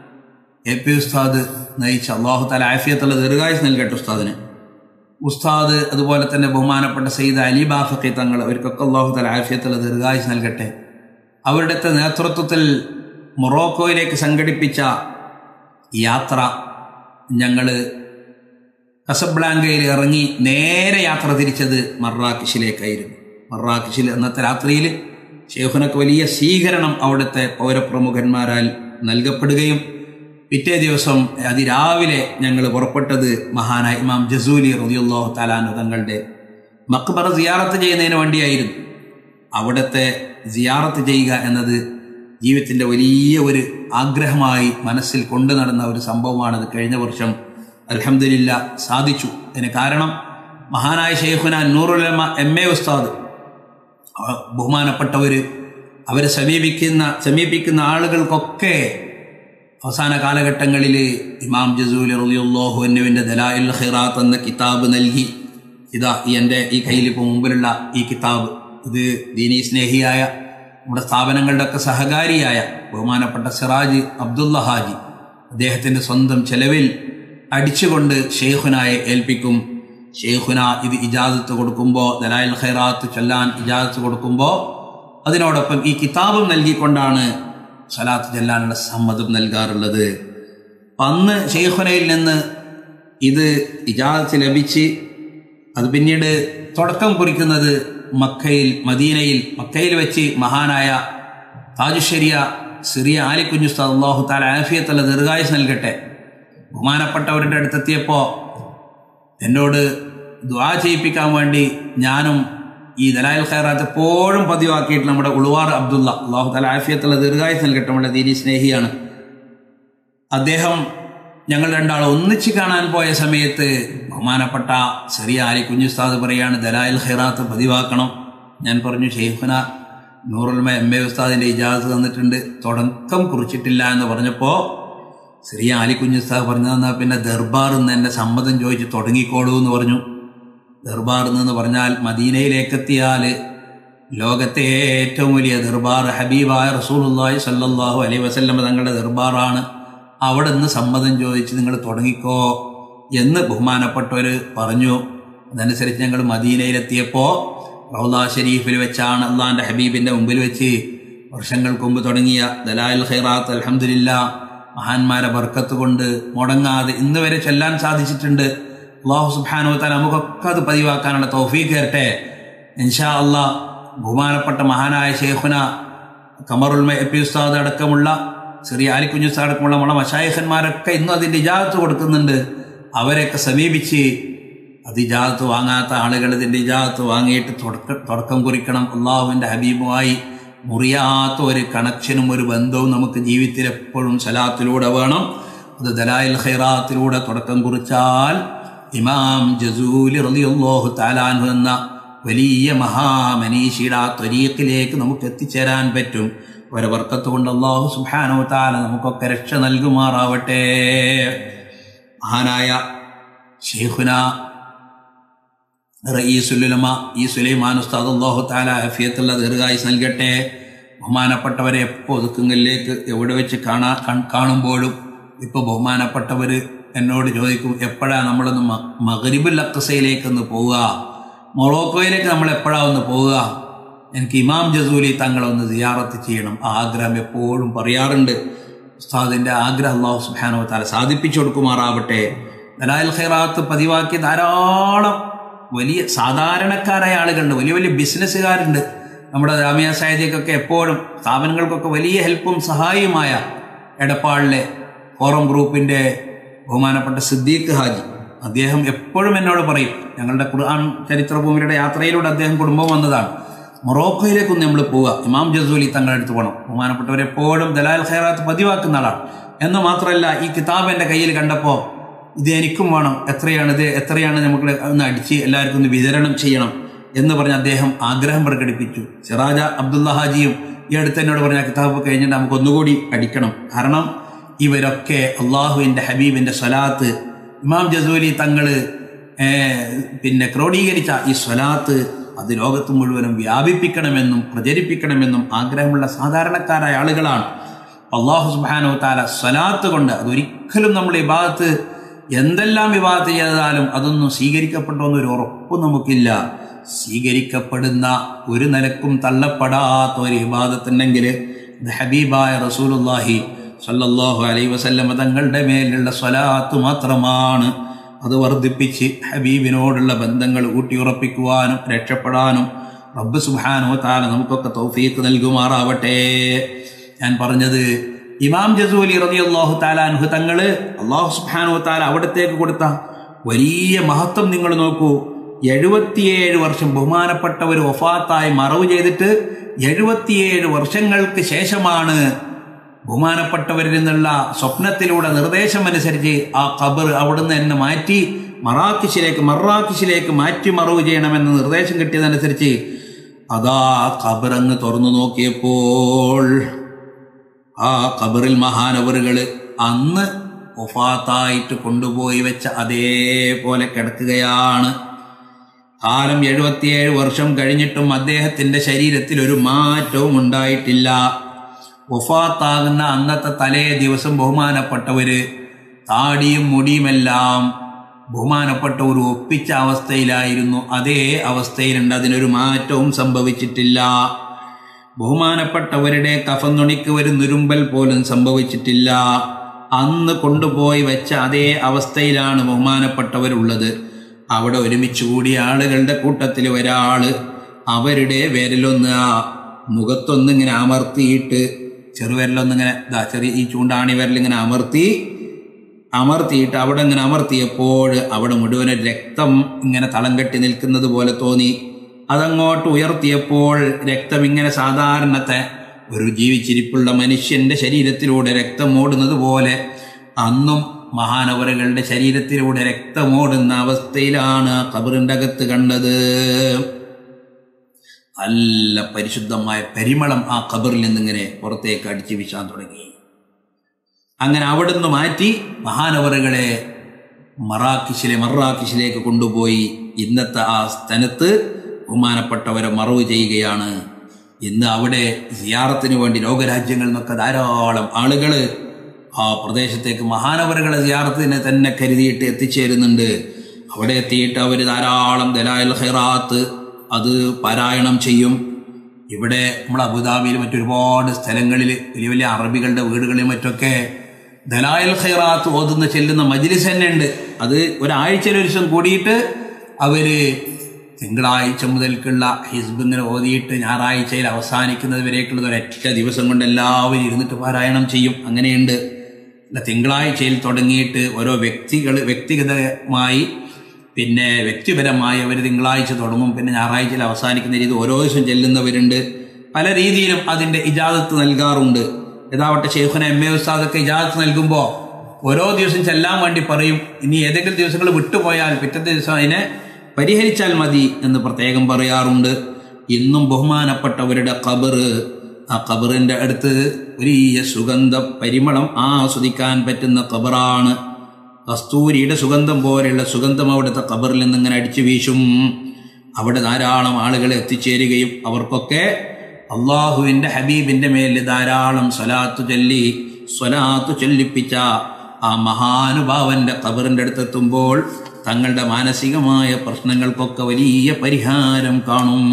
എ പി ഉസ്താദ് നയിച്ച അള്ളാഹു തല ആഫിയത്തുള്ള ദീർഘായുസ് നൽകട്ടെ ഉസ്താദിന് ഉസ്താദ് അതുപോലെ തന്നെ ബഹുമാനപ്പെട്ട സയ്യിദ് അലി ബാഫക്കി തങ്ങൾ അവർക്കൊക്കെ അള്ളാഹു തല ആഫിയത്തുള്ള ദീർഘായുസ് നൽകട്ടെ അവരുടെ നേതൃത്വത്തിൽ മൊറോക്കോയിലേക്ക് സംഘടിപ്പിച്ച യാത്ര ഞങ്ങൾ കസബ്ലാങ്കയിൽ ഇറങ്ങി നേരെ യാത്ര തിരിച്ചത് മറാക്കിഷിലേക്കായിരുന്നു മറാക്കിഷിൽ അന്നത്തെ രാത്രിയിൽ ഷെയ്ഖുനക്ക് വലിയ സ്വീകരണം അവിടുത്തെ പൗരപ്രമുഖന്മാരാൽ നൽകപ്പെടുകയും പിറ്റേ ദിവസം അതിരാവിലെ ഞങ്ങൾ പുറപ്പെട്ടത് മഹാനായ ഇമാം ജസൂലി റതിയുള്ളാഹു താലാനു തങ്ങളുടെ മക്ബറ സിയാറത്ത് ചെയ്യുന്നതിന് വേണ്ടിയായിരുന്നു അവിടുത്തെ സിയാറത്ത് ചെയ്യുക എന്നത് ജീവിതത്തിൻ്റെ വലിയ ഒരു ആഗ്രഹമായി മനസ്സിൽ കൊണ്ടു നടന്ന ഒരു സംഭവമാണത് കഴിഞ്ഞ വർഷം അലഹമില്ല സാധിച്ചു അതിന് കാരണം മഹാനായ ഷെയ്ഖുന നൂറുലമ എം എ ഉസ്താദ് ബഹുമാനപ്പെട്ടവർ അവരെ സമീപിക്കുന്ന സമീപിക്കുന്ന ആളുകൾക്കൊക്കെ അവസാന കാലഘട്ടങ്ങളിൽ ഇമാം ജസൂൽ റലിയുള്ളാഹു എന്നുവിൻ്റെ ദലായിൽ ഖിറാത്ത് എന്ന കിതാബ് നൽകി ഇതാ ഈ എൻ്റെ ഈ കയ്യിൽ ഇപ്പോൾ മുമ്പിലുള്ള ഈ കിതാബ് ഇത് ദീനി സ്നേഹിയായ നമ്മുടെ സ്ഥാപനങ്ങളുടെ ഒക്കെ സഹകാരിയായ ബഹുമാനപ്പെട്ട സിറാജ് അബ്ദുള്ള ഹാജി അദ്ദേഹത്തിൻ്റെ സ്വന്തം ചെലവിൽ അടിച്ചുകൊണ്ട് ഷെയ്ഖുനായെ ഏൽപ്പിക്കും ഷെയ്ഖുന ഇത് ഇജാസത്ത് കൊടുക്കുമ്പോൾ ദലായിൽ ഖൈറാത്ത് ചൊല്ലാൻ ഇജാസത്ത് കൊടുക്കുമ്പോൾ അതിനോടൊപ്പം ഈ കിതാബും നൽകിക്കൊണ്ടാണ് സലാത്ത് ചെല്ലാനുള്ള സമ്മതം നൽകാറുള്ളത് അപ്പം അന്ന് ഷെയ്ഖുനയിൽ നിന്ന് ഇത് ഇജാസത്ത് ലഭിച്ച് അത് പിന്നീട് തുടക്കം കുറിക്കുന്നത് മക്കയിൽ മദീനയിൽ മക്കയിൽ വെച്ച് മഹാനായ താജുശരിയ സിറിയ ആലിക്കുഞ്ഞുസ്താദ് അള്ളാഹു താല ആഫിയത്തുള്ള ദീർഘായുസ് നൽകട്ടെ ബഹുമാനപ്പെട്ടവരുടെ അടുത്തെത്തിയപ്പോൾ എന്നോട് ദ്വാ ചെയ്യിപ്പിക്കാൻ വേണ്ടി ഞാനും ഈ ദലാൽ ഖൈറാത്ത് എപ്പോഴും പതിവാക്കിയിട്ട് നമ്മുടെ ഉളുവാർ അബ്ദുള്ള അള്ളാഹു തല ആഫിയത്തുള്ള ദീർഘായുസ് നൽകട്ടെ നമ്മുടെ ദീനി സ്നേഹിയാണ് അദ്ദേഹം ഞങ്ങൾ രണ്ടാൾ ഒന്നിച്ച് കാണാൻ പോയ സമയത്ത് ബഹുമാനപ്പെട്ട ചെറിയ ആലി കുഞ്ഞുസ്താദ് പറയാണ് ദലാൽ ഖൈറാത്ത് പതിവാക്കണം ഞാൻ പറഞ്ഞു ഷെയ്ഖുന നൂറുൽമ എം എ ഉസ്താദിൻ്റെ ഇജാസ് തന്നിട്ടുണ്ട് തുടക്കം കുറിച്ചിട്ടില്ല എന്ന് പറഞ്ഞപ്പോൾ ചെറിയ ആലി കുഞ്ഞുസ്താദ് പറഞ്ഞു തന്നാൽ പിന്നെ ദർബാർ എന്ന് എന്നെ സമ്മതം ചോദിച്ച് തുടങ്ങിക്കോളൂ എന്ന് പറഞ്ഞു ദർബാർ എന്ന് പറഞ്ഞാൽ മദീനയിലേക്കെത്തിയാൽ ലോകത്തെ ഏറ്റവും വലിയ ദർബാർ ഹബീബായ റസൂലുള്ളാഹി സല്ലല്ലാഹു അലൈഹി വസല്ലം തങ്ങളുടെ ദർബാറാണ് അവിടെ നിന്ന് സമ്മതം ചോദിച്ച് നിങ്ങൾ തുടങ്ങിക്കോ എന്ന് ബഹുമാനപ്പെട്ടവർ പറഞ്ഞു അതനുസരിച്ച് ഞങ്ങൾ മദീനയിലെത്തിയപ്പോൾ റൗദ ഷരീഫിൽ വെച്ചാണ് അള്ളാഹിൻ്റെ ഹബീബിൻ്റെ മുമ്പിൽ വെച്ച് വർഷങ്ങൾക്ക് മുമ്പ് തുടങ്ങിയ ദലാൽ ഖൈറാത്ത് അലഹമില്ല മഹാന്മാരെ ബർക്കത്ത് കൊണ്ട് മുടങ്ങാതെ ഇന്ന് വരെ ചെല്ലാൻ സാധിച്ചിട്ടുണ്ട് അള്ളാഹു സുബാനോ താല നമുക്കൊക്കെ അത് പതിവാക്കാനുള്ള തൗഫീഖ് തരട്ടെ ഇൻഷാ അള്ളാ ബഹുമാനപ്പെട്ട മഹാനായ ഷെയ്ഖുന കമറുൽ എ പി ഉസ്താദ് അടക്കമുള്ള ചെറിയ ആലിക്കുഞ്ഞു ഉസ്താദ് അടക്കമുള്ള നമ്മളെ മഷായഖന്മാരൊക്കെ ഇന്നും അതിൻ്റെ ഇജാദത്ത് കൊടുക്കുന്നുണ്ട് അവരെയൊക്കെ സമീപിച്ച് അത് ഇജാദത്ത് വാങ്ങാത്ത ആളുകൾ ഇതിൻ്റെ ഇജാദത്ത് വാങ്ങിയിട്ട് തുടക്ക തുടക്കം കുറിക്കണം അള്ളാഹുവിൻ്റെ ഹബീബുമായി മുറിയാത്ത ഒരു കണക്ഷനും ഒരു ബന്ധവും നമുക്ക് ജീവിതത്തിൽ എപ്പോഴും സലാത്തിലൂടെ വേണം അത് ദലായിൽ ഖൈറാത്തിലൂടെ തുടക്കം കുറിച്ചാൽ ഇമാം ജസൂലി റളിയല്ലാഹു താലാൻഹു എന്ന വലിയ മഹാമനീഷിയുടെ ആ ത്വരീഖിലേക്ക് നമുക്ക് എത്തിച്ചേരാൻ പറ്റും അവരെ വർക്കത്ത് കൊണ്ട് അള്ളാഹു സുബാനോ താല നമുക്കൊക്കെ രക്ഷ നൽകുമാറാവട്ടെ മഹാനായ ഷെയ്ഖുന റയീസുലുലമ ഈ സുലൈമാൻ ഉസ്താദ് അള്ളാഹു താല ഹഫിയത്തുള്ള ദീർഘായുസ് നൽകട്ടെ ബഹുമാനപ്പെട്ടവരെ എപ്പോൾ ഒതുക്കുങ്ങളിലേക്ക് എവിടെ വെച്ച് കാണാ കാണുമ്പോഴും ഇപ്പോൾ ബഹുമാനപ്പെട്ടവർ എന്നോട് ചോദിക്കും എപ്പോഴാണ് നമ്മളൊന്ന് മകരിബുൽ അക്സയിലേക്ക് ഒന്ന് പോവുക മൊറോക്കോയിലേക്ക് നമ്മൾ എപ്പോഴാണ് ഒന്ന് പോവുക എനിക്ക് ഇമാം ജസൂലി തങ്ങളൊന്ന് സിയാറത്ത് ചെയ്യണം ആ ആഗ്രഹം എപ്പോഴും പറയാറുണ്ട് ഉസ്താദിൻ്റെ ആഗ്രഹം അള്ളാഹു സുബാനോ താല സാധിപ്പിച്ചു കൊടുക്കുമാറാവട്ടെ ദലാൽ ഖൈറാത്ത് പതിവാക്കി ധാരാളം വലിയ സാധാരണക്കാരായ ആളുകളുണ്ട് വലിയ വലിയ ബിസിനസ്സുകാരുണ്ട് നമ്മുടെ ജാമ്യ സാഹിത്യക്കൊക്കെ എപ്പോഴും സ്ഥാപനങ്ങൾക്കൊക്കെ വലിയ ഹെൽപ്പും സഹായിയുമായ എടപ്പാളിലെ ഫോറം ഗ്രൂപ്പിൻ്റെ ബഹുമാനപ്പെട്ട സിദ്ദീഖ് ഹാജി അദ്ദേഹം എപ്പോഴും എന്നോട് പറയും ഞങ്ങളുടെ ഖുർആൻ ചരിത്രഭൂമിയുടെ യാത്രയിലൂടെ അദ്ദേഹം കുടുംബം വന്നതാണ് മൊറോക്കോയിലേക്കൊന്ന് നമ്മൾ പോവുക ഇമാം ജസൂലി തങ്ങളുടെ അടുത്ത് പോകണം ബഹുമാനപ്പെട്ടവർ എപ്പോഴും ദലാൽ ഖൈറാത്ത് പതിവാക്കുന്ന ആളാണ് എന്ന് മാത്രമല്ല ഈ കിതാബ് എൻ്റെ കയ്യിൽ കണ്ടപ്പോൾ ഇത് എനിക്കും വേണം എത്രയാണ് ഇത് എത്രയാണ് നമുക്ക് ഒന്ന് അടിച്ച് എല്ലാവർക്കും ഒന്ന് വിതരണം ചെയ്യണം എന്ന് പറഞ്ഞ് അദ്ദേഹം ആഗ്രഹം പ്രകടിപ്പിച്ചു സിറാജ അബ്ദുള്ള ഹാജിയും ഈ അടുത്ത് എന്നോട് പറഞ്ഞ കിതാബ് കഴിഞ്ഞിട്ട് നമുക്ക് ഒന്നുകൂടി അടിക്കണം കാരണം ഇവരൊക്കെ അള്ളാഹുവിൻ്റെ ഹബീബിൻ്റെ സ്വലാത്ത് ഇമാം ജസൂലി തങ്ങൾ പിന്നെ ക്രോഡീകരിച്ച ഈ സ്വലാത്ത് അത് ലോകത്ത് മുഴുവനും വ്യാപിപ്പിക്കണമെന്നും പ്രചരിപ്പിക്കണമെന്നും ആഗ്രഹമുള്ള സാധാരണക്കാരായ ആളുകളാണ് അള്ളാഹു സുബാനോ താല സ്വലാത്ത് കൊണ്ട് അതൊരിക്കലും നമ്മൾ ഈ ഭാഗത്ത് എന്തെല്ലാം വിവാദത്ത് ചെയ്താലും അതൊന്നും സ്വീകരിക്കപ്പെട്ടോ എന്നൊരു ഉറപ്പ് നമുക്കില്ല സ്വീകരിക്കപ്പെടുന്ന ഒരു നിലക്കും തള്ളപ്പെടാത്ത ഒരു വിവാദത്തുണ്ടെങ്കിൽ ഇത് ഹബീബായ റസൂലുല്ലാഹി സല്ലല്ലാഹു അലൈ വസല്ലമ തങ്ങളുടെ മേലുള്ള സ്വലാത്ത് മാത്രമാണ് അത് വർദ്ധിപ്പിച്ച് ഹബീബിനോടുള്ള ബന്ധങ്ങൾ ഊട്ടിയുറപ്പിക്കുവാനും രക്ഷപ്പെടാനും റബ്ബ് സുബാനോ താല നമുക്കൊക്കെ തൗഫീക്ക് നൽകുമാറാവട്ടെ ഞാൻ പറഞ്ഞത് ഇമാം ജസൂലി റബി അള്ളാഹു താലാൻഹു തങ്ങള് അള്ളാഹു സുബാനോ താല അവിടത്തേക്ക് കൊടുത്ത വലിയ മഹത്വം നിങ്ങൾ നോക്കൂ എഴുപത്തിയേഴ് വർഷം ബഹുമാനപ്പെട്ട ഒരു ഒഫാത്തായി മറവ് ചെയ്തിട്ട് എഴുപത്തിയേഴ് വർഷങ്ങൾക്ക് ശേഷമാണ് ബഹുമാനപ്പെട്ടവരിൽ നിന്നുള്ള സ്വപ്നത്തിലൂടെ നിർദ്ദേശമനുസരിച്ച് ആ ഖബർ അവിടുന്ന് എന്നെ മാറ്റി മറാക്കിഷിലേക്ക് മറാക്കിഷിലേക്ക് മാറ്റി മറവ് ചെയ്യണമെന്ന് നിർദ്ദേശം കിട്ടിയതനുസരിച്ച് അതാ ഖബർ അങ്ങ് തുറന്നു നോക്കിയപ്പോൾ ആ ഖബറിൽ മഹാനവറുകൾ അന്ന് ഒഫാത്തായിട്ട് കൊണ്ടുപോയി വെച്ച അതേപോലെ കിടക്കുകയാണ് കാലം എഴുപത്തിയേഴ് വർഷം കഴിഞ്ഞിട്ടും അദ്ദേഹത്തിന്റെ ശരീരത്തിൽ ഒരു മാറ്റവും ഉണ്ടായിട്ടില്ല ഒഫാത്താകുന്ന അന്നത്തെ തലേ ദിവസം ബഹുമാനപ്പെട്ടവര് താടിയും മുടിയുമെല്ലാം ബഹുമാനപ്പെട്ട ഒരു ഒപ്പിച്ച അവസ്ഥയിലായിരുന്നു അതേ അവസ്ഥയിലുണ്ട് അതിനൊരു മാറ്റവും സംഭവിച്ചിട്ടില്ല ബഹുമാനപ്പെട്ടവരുടെ കഫന്നുണിക്ക് ഒരു നുരുമ്പൽ പോലും സംഭവിച്ചിട്ടില്ല അന്ന് കൊണ്ടുപോയി വെച്ച അതേ അവസ്ഥയിലാണ് ബഹുമാനപ്പെട്ടവരുള്ളത് അവിടെ ഒരുമിച്ച് കൂടിയ ആളുകളുടെ കൂട്ടത്തിൽ ഒരാള് അവരുടെ വിരലൊന്ന് ആ മുഖത്തൊന്നിങ്ങനെ അമർത്തിയിട്ട് ചെറുവിരലൊന്നിങ്ങനെ ഇതാ ചെറിയ ഈ ചൂണ്ടാണി വിരലിങ്ങനെ അമർത്തി അമർത്തിയിട്ട് അവിടെ ഇങ്ങനെ അമർത്തിയപ്പോൾ അവിടെ മുഴുവൻ രക്തം ഇങ്ങനെ തളം കെട്ടി നിൽക്കുന്നത് പോലെ തോന്നി അതങ്ങോട്ട് ഉയർത്തിയപ്പോൾ രക്തം ഇങ്ങനെ സാധാരണത്തെ ഒരു ജീവിച്ചിരിപ്പുള്ള മനുഷ്യന്റെ ശരീരത്തിലൂടെ രക്തം ഓടുന്നത് പോലെ അന്നും മഹാനവറുകളുടെ ശരീരത്തിലൂടെ രക്തമോടുന്ന അവസ്ഥയിലാണ് കബറിൻ്റെ അകത്ത് കണ്ടത് നല്ല പരിശുദ്ധമായ പരിമളം ആ ഖബറിൽ നിന്നിങ്ങനെ പുറത്തേക്ക് അടിച്ചു വീശാൻ തുടങ്ങി അങ്ങനെ അവിടുന്ന് മാറ്റി മഹാനവറുകളെ മറാക്കിഷിലെ മറാക്കിഷിലേക്ക് കൊണ്ടുപോയി ഇന്നത്തെ ആ സ്ഥലത്ത് ബഹുമാനപ്പെട്ടവരെ മറവ് ചെയ്യുകയാണ് ഇന്ന് അവിടെ സിയാറത്തിന് വേണ്ടി ലോകരാജ്യങ്ങളിൽ നിന്നൊക്കെ ധാരാളം ആളുകൾ ആ പ്രദേശത്തേക്ക് മഹാനവറുകളെ സിയാറത്തിന് തന്നെ കരുതിയിട്ട് എത്തിച്ചേരുന്നുണ്ട് അവിടെ എത്തിയിട്ട് അവർ ധാരാളം ദലായൽ ഹൈറാത്ത് അത് പാരായണം ചെയ്യും ഇവിടെ നമ്മൾ അബുദാബിയിൽ മറ്റൊരുപാട് സ്ഥലങ്ങളിൽ വലിയ വലിയ അറബികളുടെ വീടുകളിൽ മറ്റൊക്കെ ദലായൽ ഖൈറാത്ത് ഓതുന്ന ചെല്ലുന്ന മജ്ലിസ് തന്നെ ഉണ്ട് അത് ഒരാഴ്ചയിൽ ഒരു ദിവസം കൂടിയിട്ട് അവര് തിങ്കളാഴ്ച മുതൽക്കുള്ള ഹിസ്ബ് ഇങ്ങനെ ഓതിയിട്ട് ഞായറാഴ്ചയിൽ അവസാനിക്കുന്നത് വരേക്കുള്ളത് ഒരൊറ്റ ദിവസം കൊണ്ട് എല്ലാവരും ഇരുന്നിട്ട് പാരായണം ചെയ്യും അങ്ങനെയുണ്ട് അല്ല തിങ്കളാഴ്ചയിൽ തുടങ്ങിയിട്ട് ഓരോ വ്യക്തികൾ വ്യക്തിഗതമായി പിന്നെ വ്യക്തിപരമായി അവർ തിങ്കളാഴ്ച തുടങ്ങും പിന്നെ ഞായറാഴ്ചയിൽ അവസാനിക്കുന്ന രീതി ഓരോ ദിവസം ചെല്ലുന്നവരുണ്ട് പല രീതിയിലും അതിൻ്റെ ഇജാദത്ത് നൽകാറുണ്ട് യഥാവട്ടെ ഷെയ്ഖുന എം എ ഉസ്താദൊക്കെ ഇജാദത്ത് നൽകുമ്പോൾ ഓരോ ദിവസം ചെല്ലാൻ വേണ്ടി പറയും ഇനി ഏതെങ്കിലും ദിവസങ്ങൾ വിട്ടുപോയാൽ പിറ്റത്തെ ദിവസം അതിനെ പരിഹരിച്ചാൽ മതി എന്ന് പ്രത്യേകം പറയാറുണ്ട് ഇന്നും ബഹുമാനപ്പെട്ടവരുടെ ഖബറ് ആ ഖബറിൻ്റെ അടുത്ത് വലിയ സുഗന്ധ പരിമളം ആസ്വദിക്കാൻ പറ്റുന്ന ഖബറാണ് കസ്തൂരിയുടെ സുഗന്ധം പോലെയുള്ള സുഗന്ധം അവിടുത്തെ ഖബറിൽ നിന്ന് ഇങ്ങനെ അടിച്ചു വീശും അവിടെ ധാരാളം ആളുകൾ എത്തിച്ചേരുകയും അവർക്കൊക്കെ അള്ളാഹുവിൻ്റെ ഹബീബിൻ്റെ മേൽ ധാരാളം സ്വലാത്തു ചൊല്ലി സ്വലാത്തു ചൊല്ലിപ്പിച്ച ആ മഹാനുഭാവന്റെ ഖബറിൻ്റെ അടുത്തെത്തുമ്പോൾ തങ്ങളുടെ മാനസികമായ പ്രശ്നങ്ങൾക്കൊക്കെ വലിയ പരിഹാരം കാണും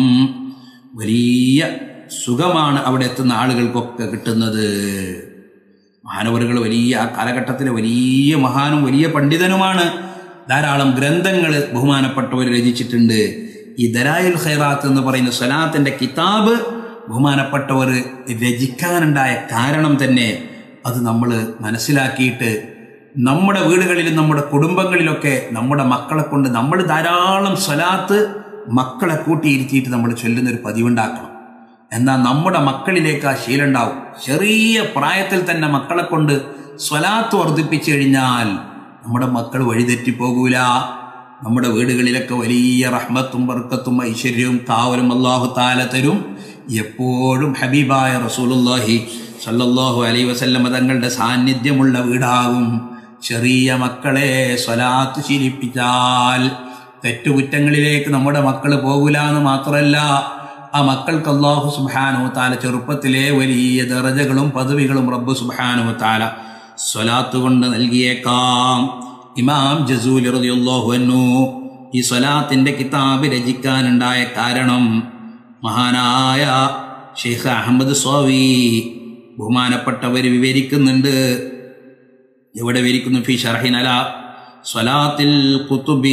വലിയ സുഖമാണ് അവിടെ എത്തുന്ന ആളുകൾക്കൊക്കെ കിട്ടുന്നത് മഹാനവറുകൾ വലിയ ആ കാലഘട്ടത്തിലെ വലിയ മഹാനും വലിയ പണ്ഡിതനുമാണ് ധാരാളം ഗ്രന്ഥങ്ങൾ ബഹുമാനപ്പെട്ടവർ രചിച്ചിട്ടുണ്ട് ഈ ദലായുൽ ഖൈറാത്ത് എന്ന് പറയുന്ന സ്വലാത്തിന്റെ കിതാബ് ബഹുമാനപ്പെട്ടവർ രചിക്കാനുണ്ടായ കാരണം തന്നെ അത് നമ്മൾ മനസ്സിലാക്കിയിട്ട് നമ്മുടെ വീടുകളിലും നമ്മുടെ കുടുംബങ്ങളിലൊക്കെ നമ്മുടെ മക്കളെ കൊണ്ട് നമ്മൾ ധാരാളം സ്വലാത്ത് മക്കളെ കൂട്ടിയിരുത്തിയിട്ട് നമ്മൾ ചൊല്ലുന്ന ഒരു പതിവുണ്ടാക്കണം എന്നാൽ നമ്മുടെ മക്കളിലേക്ക് ആ ശീലം ഉണ്ടാവും ചെറിയ പ്രായത്തിൽ തന്നെ മക്കളെ കൊണ്ട് സ്വലാത്ത് വർദ്ധിപ്പിച്ചു കഴിഞ്ഞാൽ നമ്മുടെ മക്കൾ വഴിതെറ്റിപ്പോകൂല നമ്മുടെ വീടുകളിലൊക്കെ വലിയ റഹ്മത്തും ബർക്കത്തും ഐശ്വര്യവും കാവലും അള്ളാഹു താല തരും എപ്പോഴും ഹബീബായ റസൂലുല്ലാഹി സല്ലല്ലാഹു അലൈ വസല്ലമ തങ്ങളുടെ സാന്നിധ്യമുള്ള വീടാകും ചെറിയ മക്കളെ സ്വലാത്ത് ശീലിപ്പിച്ചാൽ തെറ്റുകുറ്റങ്ങളിലേക്ക് നമ്മുടെ മക്കൾ പോകില്ല എന്ന് മാത്രമല്ല ആ മക്കൾക്ക് അള്ളാഹു സുബാനു താല ചെറുപ്പത്തിലെ വലിയ ദറജകളും പദവികളും റബ്ബ് സുബാനു താല സ്വലാത്ത് കൊണ്ട് നൽകിയേക്കാം ഇമാം ജസൂൽ റളിയല്ലാഹു അൻഹു ഈ സ്വലാത്തിന്റെ കിതാബ് രചിക്കാനുണ്ടായ കാരണം മഹാനായ ഷെയ്ഖ് അഹമ്മദ് സ്വാവി ബഹുമാനപ്പെട്ടവർ വിവരിക്കുന്നുണ്ട് എവിടെ വിവരിക്കുന്നു ഫി ഷർഹിനല സ്വലാത്തിൽ കുത്തുബി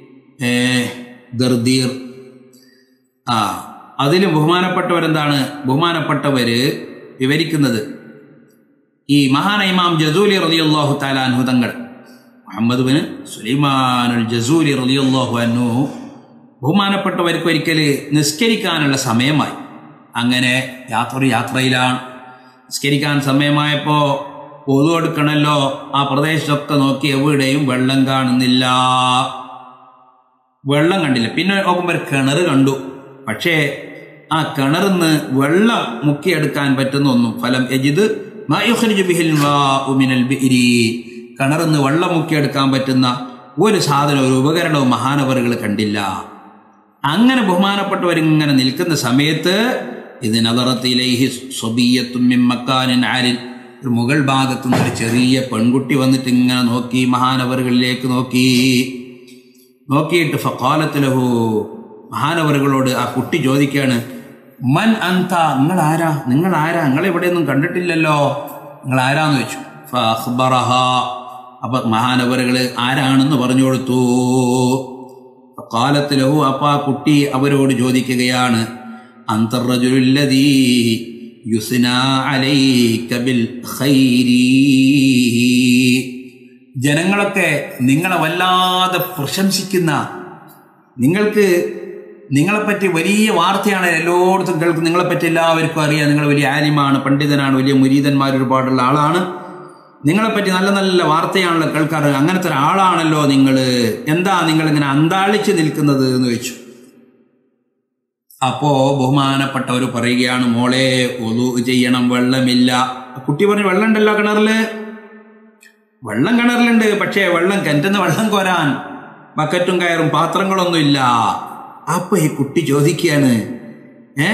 ദർദീർ ആ അതിൽ ബഹുമാനപ്പെട്ടവരെന്താണ് ബഹുമാനപ്പെട്ടവര് വിവരിക്കുന്നത് ഈ മഹാന ഇമാം ജസൂലി റളിയല്ലാഹു താലാൻഹു തങ്ങൾ മുഹമ്മദ് ബിൻ സുലൈമാനുൽ ജസൂലി റളിയല്ലാഹു അൻഹു ബഹുമാനപ്പെട്ടവർക്ക് ഒരിക്കൽ നിസ്കരിക്കാനുള്ള സമയമായി അങ്ങനെ യാത്ര ഒരു യാത്രയിലാണ് നിസ്കരിക്കാൻ സമയമായപ്പോൾ പൊതു എടുക്കണമല്ലോ ആ പ്രദേശത്തൊക്കെ നോക്കി എവിടെയും വെള്ളം കാണുന്നില്ല വെള്ളം കണ്ടില്ല പിന്നെ നോക്കുമ്പോൾ ഒരു കിണർ കണ്ടു പക്ഷേ ആ കിണറിന്ന് വെള്ളം മുക്കിയെടുക്കാൻ പറ്റുന്ന ഒന്നും ഫലം എജിത് കിണറിന്ന് വെള്ളം മുക്കിയെടുക്കാൻ പറ്റുന്ന ഒരു സാധനം ഒരു ഉപകരണവും മഹാനവറുകൾ കണ്ടില്ല അങ്ങനെ ബഹുമാനപ്പെട്ടവരിങ്ങനെ നിൽക്കുന്ന സമയത്ത് ഇതിനതറത്തിലേഹി സ്വബീയത്തും മിമ്മക്കാനിൻ ആരിൻ ഒരു മുകൾ ഭാഗത്തു നിന്ന് ഒരു ചെറിയ പെൺകുട്ടി വന്നിട്ട് ഇങ്ങനെ നോക്കി മഹാനവറുകളിലേക്ക് നോക്കി നോക്കിയിട്ട് ഫക്കാലത്തിലഹു മഹാനവറുകളോട് ആ കുട്ടി ചോദിക്കുകയാണ് മൻ അന്ത നിങ്ങൾ ആരാ നിങ്ങൾ ആരാ നിങ്ങൾ ഇവിടെയൊന്നും കണ്ടിട്ടില്ലല്ലോ നിങ്ങൾ ആരാന്ന് വെച്ചു ഫഅഖ്ബറഹ അപ്പൊ മഹാനവറുകൾ ആരാണെന്ന് പറഞ്ഞു കൊടുത്തു കാലത്തിലഹു അപ്പൊ ആ കുട്ടി അവരോട് ചോദിക്കുകയാണ് അന്തർറജുല്ലതീ യുസ്ന അലൈക ബിൽ ഖൈരി ജനങ്ങളൊക്കെ നിങ്ങളെ വല്ലാതെ പ്രശംസിക്കുന്ന നിങ്ങൾക്ക് നിങ്ങളെപ്പറ്റി വലിയ വാർത്തയാണ് എല്ലായിടത്തും കേൾക്കും നിങ്ങളെപ്പറ്റി എല്ലാവർക്കും അറിയാം നിങ്ങൾ വലിയ ആലിമാണ് പണ്ഡിതനാണ് വലിയ മുരീതന്മാർ ഒരുപാടുള്ള ആളാണ് നിങ്ങളെപ്പറ്റി നല്ല നല്ല വാർത്തയാണല്ലോ കേൾക്കാറ് അങ്ങനത്തെ ഒരാളാണല്ലോ നിങ്ങൾ എന്താ നിങ്ങൾ ഇങ്ങനെ അന്താളിച്ച് നിൽക്കുന്നത് എന്ന് വെച്ചു അപ്പോ ബഹുമാനപ്പെട്ടവർ പറയുകയാണ് മോളെ ഒതു ചെയ്യണം വെള്ളമില്ല കുട്ടി പറഞ്ഞു വെള്ളം ഉണ്ടല്ലോ കിണറില് വെള്ളം കിണറിലുണ്ട് പക്ഷേ വെള്ളം കിണറ്റുന്ന വെള്ളം കോരാൻ ബക്കറ്റും കയറും പാത്രങ്ങളൊന്നും ഇല്ല അപ്പൊ ഈ കുട്ടി ചോദിക്കുകയാണ് ഏ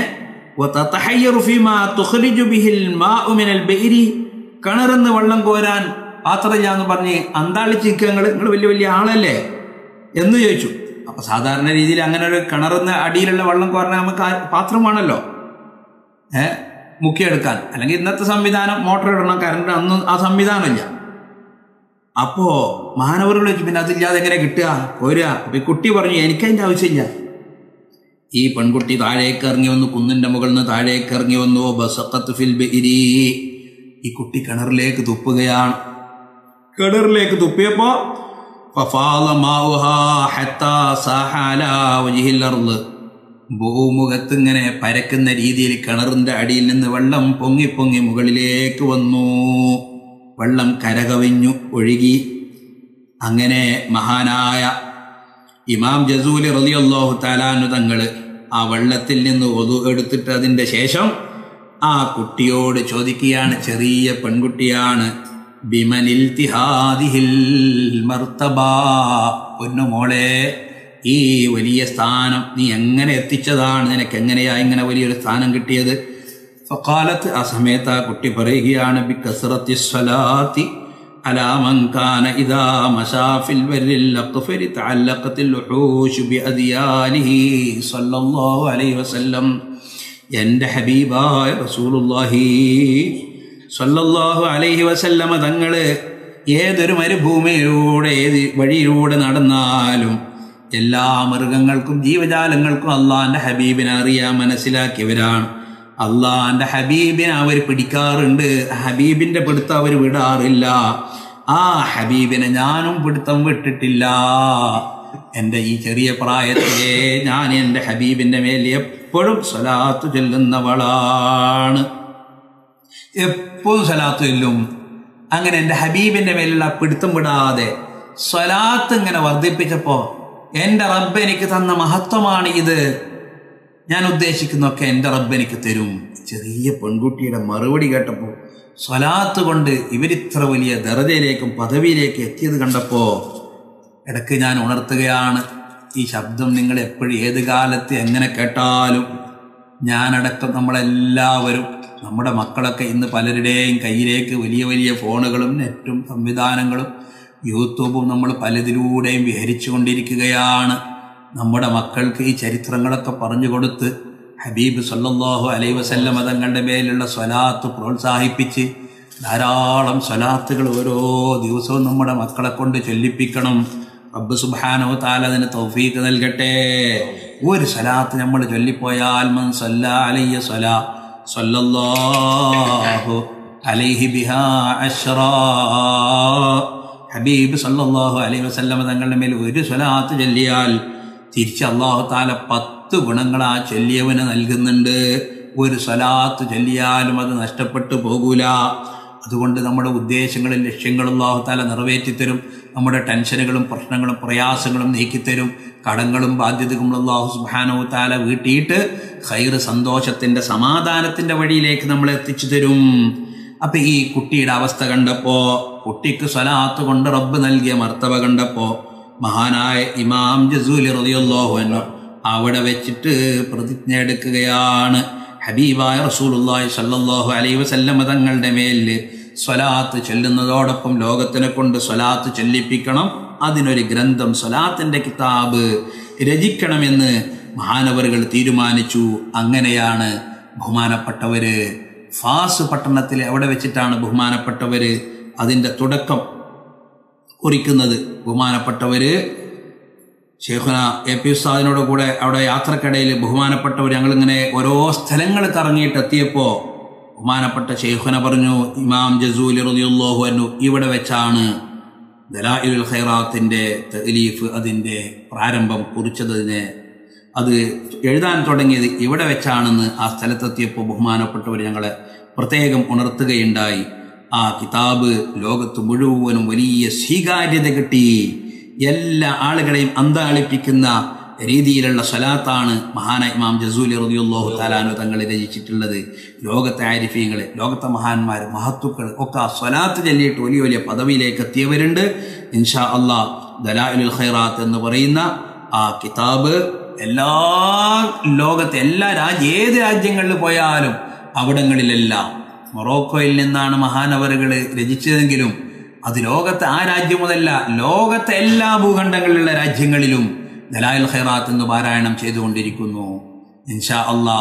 കിണറിന്ന് വെള്ളം കോരാൻ പാത്രമില്ല എന്ന് പറഞ്ഞ് അന്താളിച്ച് നിൽക്കുക നിങ്ങൾ നിങ്ങൾ വലിയ വലിയ ആളല്ലേ എന്ന് ചോദിച്ചു അപ്പൊ സാധാരണ രീതിയിൽ അങ്ങനെ ഒരു കിണറിന്ന് അടിയിലുള്ള വെള്ളം കോരാൻ നമുക്ക് പാത്രമാണല്ലോ ഏ മുക്കിയെടുക്കാൻ അല്ലെങ്കിൽ ഇന്നത്തെ സംവിധാനം മോട്ടർ ഇടണം കറണ്ട് അന്നും ആ സംവിധാനമില്ല അപ്പോ മാനവറുകൾ വെച്ച് പിന്നെ അതില്ലാതെ എങ്ങനെ കിട്ടുക പോരുക അപ്പൊ ഈ കുട്ടി പറഞ്ഞു എനിക്കതിന്റെ ആവശ്യമില്ല ഈ പെൺകുട്ടി താഴേക്ക് ഇറങ്ങി വന്നു കുന്നിന്റെ മുകളിൽ നിന്ന് താഴേക്ക് ഇറങ്ങി വന്നു ബസക്കത്ത് ഫിൽ ബിരി ഈ കുട്ടി കിണറിലേക്ക് തുപ്പുകയാണ് കിണറിലേക്ക് തുപ്പിയപ്പോ ഭൂമുഖത്ത് ഇങ്ങനെ പരക്കുന്ന രീതിയിൽ കിണറിന്റെ അടിയിൽ നിന്ന് വെള്ളം പൊങ്ങി പൊങ്ങി മുകളിലേക്ക് വന്നു വെള്ളം കരകവിഞ്ഞു ഒഴുകി അങ്ങനെ മഹാനായ ഇമാം ജസൂലി റലിയല്ലാഹു താലാനു തങ്ങൾ ആ വെള്ളത്തിൽ നിന്ന് ഒതു എടുത്തിട്ട് അതിൻ്റെ ശേഷം ആ കുട്ടിയോട് ചോദിക്കുകയാണ് ചെറിയ പെൺകുട്ടിയാണ് ബിമനിൽ തിഹാദിഹിൽ മർത്തബാ പൊന്നു മോളെ ഈ വലിയ സ്ഥാനം നീ എങ്ങനെ എത്തിച്ചതാണ് നിനക്ക് എങ്ങനെയാ ഇങ്ങനെ വലിയൊരു സ്ഥാനം കിട്ടിയത് ഫക്കാലത്ത് ആ സമയത്ത് ആ കുട്ടി പറയുകയാണ് ബി കസറത്തി സ്വലാത്തി على من كان إذا مشى في البر الأقفر تعلقت الوحوش بأديانه صلى الله عليه وسلم എൻ്റെ ഹബീബായ റസൂലുള്ളാഹി സല്ലല്ലാഹു അലൈഹി വസല്ലമ തങ്ങൾ ഏതൊരു മരുഭൂമിയിലൂടെ ഏത് വഴിയിലൂടെ നടന്നാലും എല്ലാ മൃഗങ്ങൾക്കും ജീവജാലങ്ങൾക്കും അള്ളാന്റെ ഹബീബിനെ അറിയാൻ മനസ്സിലാക്കിയവരാണ് അള്ളാന്റെ ഹബീബിനെ അവർ പിടിക്കാറുണ്ട് ഹബീബിന്റെ പിടുത്തം അവർ വിടാറില്ല ആ ഹബീബിനെ ഞാനും പിടുത്തം വിട്ടിട്ടില്ല എൻ്റെ ഈ ചെറിയ പ്രായത്തിലെ ഞാൻ എൻ്റെ ഹബീബിൻ്റെ മേൽ എപ്പോഴും സ്വലാത്ത് ചൊല്ലുന്നവളാണ് എപ്പോഴും സ്വലാത്ത് ചൊല്ലും അങ്ങനെ എൻ്റെ ഹബീബിൻ്റെ മേലുള്ള പിടുത്തം വിടാതെ സ്വലാത്ത് ഇങ്ങനെ വർദ്ധിപ്പിച്ചപ്പോൾ എൻ്റെ റബ്ബ് എനിക്ക് തന്ന മഹത്വമാണ് ഇത് ഞാൻ ഉദ്ദേശിക്കുന്നൊക്കെ എൻ്റെ റബ്ബ് എനിക്ക് തരും ചെറിയ പെൺകുട്ടിയുടെ മറുപടി കേട്ടപ്പോൾ സ്വലാത്ത് കൊണ്ട് ഇവരിത്ര വലിയ ദറജയിലേക്കും പദവിയിലേക്കും എത്തിയത് കണ്ടപ്പോൾ ഇടയ്ക്ക് ഞാൻ ഉണർത്തുകയാണ് ഈ ശബ്ദം നിങ്ങൾ എപ്പോഴും ഏത് കാലത്ത് എങ്ങനെ കേട്ടാലും ഞാനടക്കം നമ്മളെല്ലാവരും നമ്മുടെ മക്കളൊക്കെ ഇന്ന് പലരുടെയും കയ്യിലേക്ക് വലിയ വലിയ ഫോണുകളും നെറ്റും സംവിധാനങ്ങളും യൂട്യൂബും നമ്മൾ പലതിലൂടെയും വിഹരിച്ചു കൊണ്ടിരിക്കുകയാണ് നമ്മുടെ മക്കൾക്ക് ഈ ചരിത്രങ്ങളൊക്കെ പറഞ്ഞു കൊടുത്ത് ഹബീബ് സല്ലല്ലാഹു അലൈ വസല്ലമ തങ്ങളുടെ മേലുള്ള സ്വലാത്ത് പ്രോത്സാഹിപ്പിച്ച് ധാരാളം സ്വലാത്തുകൾ ഓരോ ദിവസവും നമ്മുടെ മക്കളെ കൊണ്ട് ചൊല്ലിപ്പിക്കണം റബ്ബ് സുബ്ഹാനഹു തആല അതിന് തൗഫീഖ് നൽകട്ടെ ഒരു സ്വലാത്ത് നമ്മൾ ചൊല്ലിപ്പോയാൽ മൻ സല്ല അലയ്യ സ്വലാ സല്ലല്ലാഹു അലൈഹി ബിഹാ അശ്റാ ഹബീബ് സല്ലല്ലാഹു അലൈഹി വസല്ലമ തങ്ങളുടെ മേൽ ഒരു സ്വലാത്ത് ചൊല്ലിയാൽ തിരിച്ച് അള്ളാഹു താല പത്ത് ഗുണങ്ങൾ ആ ചൊല്ലിയവന് നൽകുന്നുണ്ട് ഒരു സ്വലാത്ത് ചൊല്ലിയാലും അത് നഷ്ടപ്പെട്ടു പോകൂല അതുകൊണ്ട് നമ്മുടെ ഉദ്ദേശങ്ങളും ലക്ഷ്യങ്ങളും അള്ളാഹു താല നിറവേറ്റിത്തരും നമ്മുടെ ടെൻഷനുകളും പ്രശ്നങ്ങളും പ്രയാസങ്ങളും നീക്കിത്തരും കടങ്ങളും ബാധ്യതകളും അള്ളാഹു സുബാനോ താല വീട്ടിയിട്ട് ഹൈറ് സന്തോഷത്തിൻ്റെ സമാധാനത്തിൻ്റെ വഴിയിലേക്ക് നമ്മളെ എത്തിച്ചു തരും അപ്പൊ ഈ കുട്ടിയുടെ അവസ്ഥ കണ്ടപ്പോ കുട്ടിക്ക് സ്വലാത്ത് കൊണ്ട് റബ്ബ് നൽകിയ മർത്തവ കണ്ടപ്പോ മഹാനായ ഇമാം ജസൂലി റളിയല്ലാഹു അൻഹു അവിടെ വെച്ചിട്ട് പ്രതിജ്ഞ എടുക്കുകയാണ് ഹബീബായ റസൂലുള്ളാഹി സ്വല്ലല്ലാഹു അലൈഹി വസല്ലമ തങ്ങളുടെ മേലിൽ സ്വലാത്ത് ചെല്ലുന്നതോടൊപ്പം ലോകത്തിനെ കൊണ്ട് സ്വലാത്ത് ചെല്ലിപ്പിക്കണം അതിനൊരു ഗ്രന്ഥം സ്വലാത്തിന്റെ കിതാബ് രചിക്കണമെന്ന് മഹാനവറുകൾ തീരുമാനിച്ചു അങ്ങനെയാണ് ബഹുമാനപ്പെട്ടവര് ഫാസ് പട്ടണത്തിൽ അവിടെ വെച്ചിട്ടാണ് ബഹുമാനപ്പെട്ടവര് അതിൻ്റെ തുടക്കം കുറിക്കുന്നത് ബഹുമാനപ്പെട്ടവര് ഷെയ്ഖുന എ പി ഉസ്താദിനോട് കൂടെ അവിടെ യാത്രക്കിടയിൽ ബഹുമാനപ്പെട്ടവർ ഞങ്ങളിങ്ങനെ ഓരോ സ്ഥലങ്ങൾ കറങ്ങിയിട്ട് എത്തിയപ്പോൾ ബഹുമാനപ്പെട്ട ഷെയ്ഖുന പറഞ്ഞു ഇമാം ജസൂലി റളിയല്ലാഹു അൻഹു ഇവിടെ വെച്ചാണ് ദലാഇലുൽ ഖൈറാത്തിൻ്റെ തലീഫ് അതിൻ്റെ പ്രാരംഭം കുറിച്ചതിനെ അത് എഴുതാൻ തുടങ്ങിയത് ഇവിടെ വെച്ചാണെന്ന് ആ സ്ഥലത്തെത്തിയപ്പോൾ ബഹുമാനപ്പെട്ടവർ ഞങ്ങളെ പ്രത്യേകം ഉണർത്തുകയുണ്ടായി ആ കിതാബ് ലോകത്ത് മുഴുവനും വലിയ സ്വീകാര്യത കിട്ടി എല്ലാ ആളുകളെയും അന്താളിപ്പിക്കുന്ന രീതിയിലുള്ള സ്വലാത്താണ് മഹാന ഇമാം ജസൂലി റളിയല്ലാഹു താലാനു തങ്ങൾ രചിച്ചിട്ടുള്ളത് ലോകത്തെ ആരിഫീങ്ങൾ ലോകത്തെ മഹാന്മാർ മഹത്തുക്കൾ ഒക്കെ ആ സ്വലാത്ത് ചൊല്ലിയിട്ട് വലിയ വലിയ പദവിയിലേക്ക് എത്തിയവരുണ്ട് ഇൻഷാ അള്ളാ ദലാഇലുൽ ഖൈറാത്ത് എന്ന് പറയുന്ന ആ കിതാബ് എല്ലാ ലോകത്തെ എല്ലാ രാജ്യ ഏത് രാജ്യങ്ങളിൽ പോയാലും അവിടങ്ങളിലെല്ലാം മൊറോക്കോയിൽ നിന്നാണ് മഹാനവറുകൾ രചിച്ചതെങ്കിലും അത് ലോകത്തെ ആ രാജ്യമതല്ല ലോകത്തെ എല്ലാ ഭൂഖണ്ഡങ്ങളിലുള്ള രാജ്യങ്ങളിലും ദലാൽ ഖൈറാത്ത് എന്ന് പാരായണം ചെയ്തുകൊണ്ടിരിക്കുന്നു ഇൻഷാ അള്ളാ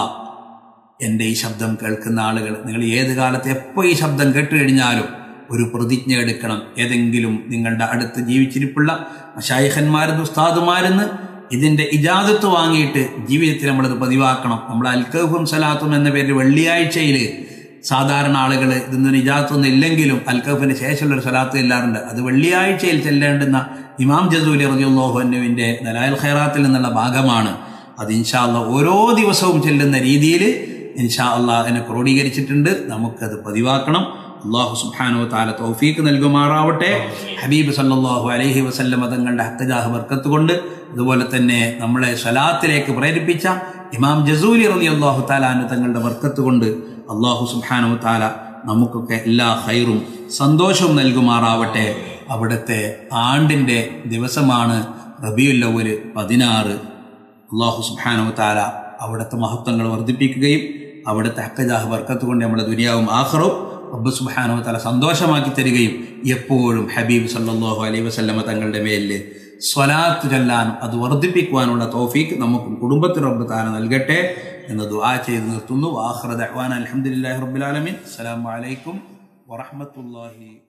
എൻ്റെ ഈ ശബ്ദം കേൾക്കുന്ന ആളുകൾ നിങ്ങൾ ഏത് കാലത്ത് എപ്പോൾ ഈ ശബ്ദം കേട്ട് കഴിഞ്ഞാലും ഒരു പ്രതിജ്ഞ എടുക്കണം ഏതെങ്കിലും നിങ്ങളുടെ അടുത്ത് ജീവിച്ചിരിപ്പുള്ള മഷായിഖന്മാരെന്ന് ഉസ്താദുമാരെന്ന് ഇതിൻ്റെ ഇജാദത്ത് വാങ്ങിയിട്ട് ജീവിതത്തിൽ നമ്മളത് പതിവാക്കണം നമ്മൾ അൽക്കഫും സലാത്തും എന്ന പേരിൽ വെള്ളിയാഴ്ചയിൽ സാധാരണ ആളുകൾ ഇതൊന്നും ഇജാത്തൊന്നും ഇല്ലെങ്കിലും അൽക്കഫിന് ശേഷമുള്ള ഒരു സ്വലാത്ത് ചെല്ലാറുണ്ട് അത് വെള്ളിയാഴ്ചയിൽ ചെല്ലേണ്ടുന്ന ഇമാം ജസൂലി റജിയുള്ളോഹുവിൻ്റെ ദലാൽ ഖൈറാത്തിൽ നിന്നുള്ള ഭാഗമാണ് അത് ഇൻഷാ അള്ളാ ഓരോ ദിവസവും ചെല്ലുന്ന രീതിയിൽ ഇൻഷാ അള്ളാ അതിനെ ക്രോഡീകരിച്ചിട്ടുണ്ട് നമുക്കത് പതിവാക്കണം അള്ളാഹു സുബ്ഹാനഹു താല തൗഫീക്ക് നൽകുമാറാവട്ടെ ഹബീബ് സല്ലല്ലാഹു അലൈഹി വസല്ലം തങ്ങളുടെ ഹക്കജാഹ് ബർക്കത്ത് കൊണ്ട് അതുപോലെ തന്നെ നമ്മളെ സ്വലാത്തിലേക്ക് പ്രേരിപ്പിച്ച ഇമാം ജസൂലി റലി അള്ളാഹു താലാന് തങ്ങളുടെ ബർക്കത്ത് കൊണ്ട് അള്ളാഹു സുബ്ഹാനഹു താല നമുക്കൊക്കെ എല്ലാ ഹൈറും സന്തോഷവും നൽകുമാറാവട്ടെ അവിടുത്തെ ആണ്ടിൻ്റെ ദിവസമാണ് റബിയുല്ലവല് പതിനാറ് അള്ളാഹു സുബ്ഹാനഹു താല അവിടുത്തെ മഹത്വങ്ങൾ വർദ്ധിപ്പിക്കുകയും അവിടുത്തെ ഹക്കജാഹ് ബർക്കത്ത് കൊണ്ട് നമ്മുടെ ദുനിയാവും ആഹ്റവും റബ്ബ് സുബ്ഹാനഹു തആല സന്തോഷമാക്കി തരികയും എപ്പോഴും ഹബീബ് സല്ലല്ലാഹു അലൈഹി വസല്ലമ തങ്ങളുടെ മേലിൽ സ്വലാത്ത് ചൊല്ലാനും അത് വർദ്ധിപ്പിക്കുവാനുള്ള തൗഫീക്ക് നമുക്കും കുടുംബത്തിന് റബ്ബ് താല നൽകട്ടെ എന്ന് ദുആ ചെയ്ത് നിർത്തുന്നു വാഹ്റ ദഅ്വാന അൽഹംദുലില്ലാഹി റബ്ബിൽ ആലമീൻ അസ്സലാമു അലൈക്കും വറഹ്മത്തുള്ളാഹി